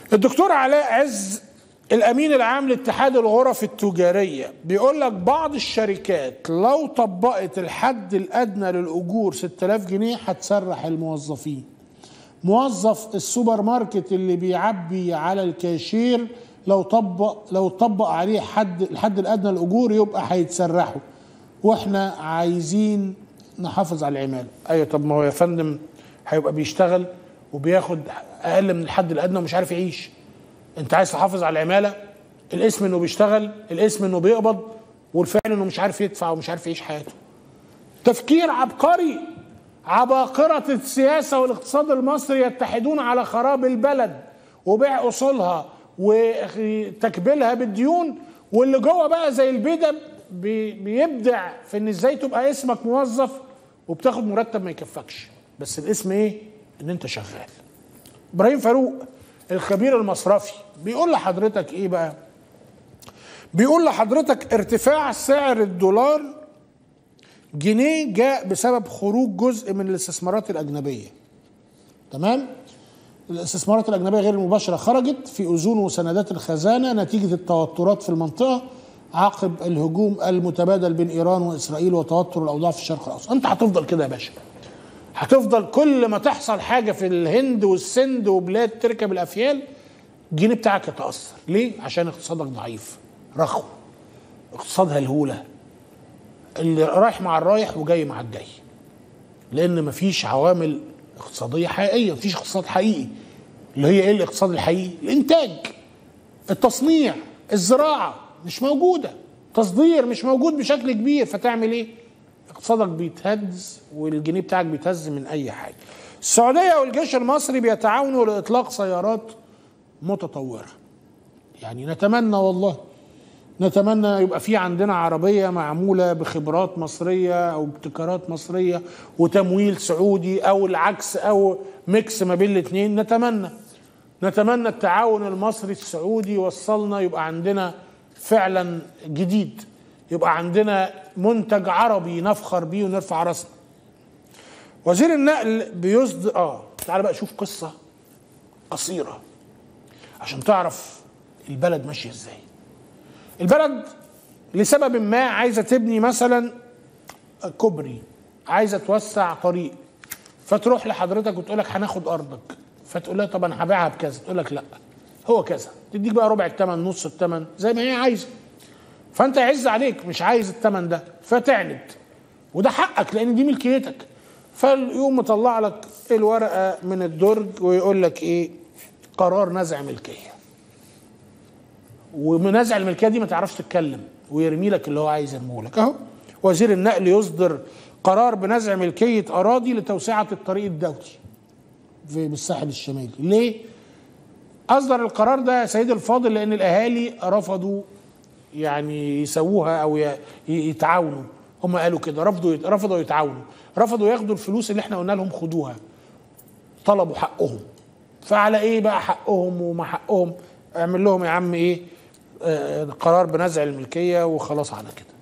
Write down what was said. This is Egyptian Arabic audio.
الدكتور علاء عز الامين العام لاتحاد الغرف التجاريه بيقول لك بعض الشركات لو طبقت الحد الادنى للاجور 6000 جنيه هتسرح الموظفين موظف السوبر ماركت اللي بيعبي على الكاشير لو طبق لو طبق عليه حد الحد الادنى للاجور يبقى هيتسرحوا واحنا عايزين نحافظ على العماله ايوه طب ما هو يا فندم هيبقى بيشتغل وبياخد اقل من الحد الادنى ومش عارف يعيش انت عايز تحافظ على العماله الاسم انه بيشتغل الاسم انه بيقبض والفعل انه مش عارف يدفع ومش عارف يعيش حياته تفكير عبقري عباقرة السياسة والاقتصاد المصري يتحدون على خراب البلد وبيع أصولها وتكبيلها بالديون واللي جوه بقى زي البيدة بي- بيبدع في ان ازاي تبقى اسمك موظف وبتاخد مرتب ما يكفكش بس الاسم ايه ان انت شغال ابراهيم فاروق الخبير المصرفي بيقول لحضرتك ايه بقى بيقول لحضرتك ارتفاع سعر الدولار جنيه جاء بسبب خروج جزء من الاستثمارات الاجنبيه تمام الاستثمارات الاجنبيه غير المباشره خرجت في اذون وسندات الخزانه نتيجه التوترات في المنطقه عقب الهجوم المتبادل بين ايران واسرائيل وتوتر الاوضاع في الشرق الاوسط انت هتفضل كده يا باشا هتفضل كل ما تحصل حاجه في الهند والسند وبلاد تركب الافيال الجنيه بتاعك يتاثر ليه عشان اقتصادك ضعيف رخو اقتصاد هلهوله اللي رايح مع الرايح وجاي مع الجاي لان مفيش عوامل اقتصاديه حقيقيه مفيش اقتصاد حقيقي اللي هي ايه الاقتصاد الحقيقي الانتاج التصنيع الزراعه مش موجوده تصدير مش موجود بشكل كبير فتعمل ايه اقتصادك بيتهز والجنيه بتاعك بيتهز من اي حاجه السعوديه والجيش المصري بيتعاونوا لاطلاق سيارات متطوره يعني نتمنى والله نتمنى يبقى في عندنا عربية معمولة بخبرات مصرية أو ابتكارات مصرية وتمويل سعودي أو العكس أو ميكس ما بين الاثنين نتمنى نتمنى التعاون المصري السعودي يوصلنا يبقى عندنا فعلا جديد يبقى عندنا منتج عربي نفخر بيه ونرفع راسنا وزير النقل بيصدر اه تعال بقى شوف قصة قصيرة عشان تعرف البلد ماشية ازاي البلد لسبب ما عايزه تبني مثلا كوبري عايزه توسع طريق فتروح لحضرتك وتقول لك هناخد ارضك فتقول لها طب انا هبيعها بكذا تقول لك لا هو كذا تديك بقى ربع الثمن نص الثمن زي ما هي عايزه فانت يعز عليك مش عايز الثمن ده فتعند وده حقك لان دي ملكيتك فيقوم مطلع لك الورقه من الدرج ويقول لك ايه قرار نزع ملكيه ومنازع الملكيه دي ما تعرفش تتكلم ويرمي لك اللي هو عايز يرميه لك اهو وزير النقل يصدر قرار بنزع ملكيه اراضي لتوسعه الطريق الدولي في بالساحل الشمالي ليه اصدر القرار ده يا سيدي الفاضل لان الاهالي رفضوا يعني يسووها او ي- يتعاونوا هم قالوا كده رفضوا رفضوا يتعاونوا رفضوا ياخدوا الفلوس اللي احنا قلنا لهم خدوها طلبوا حقهم فعلى ايه بقى حقهم وما حقهم اعمل لهم يا عم ايه آه قرار بنزع الملكيه وخلاص على كده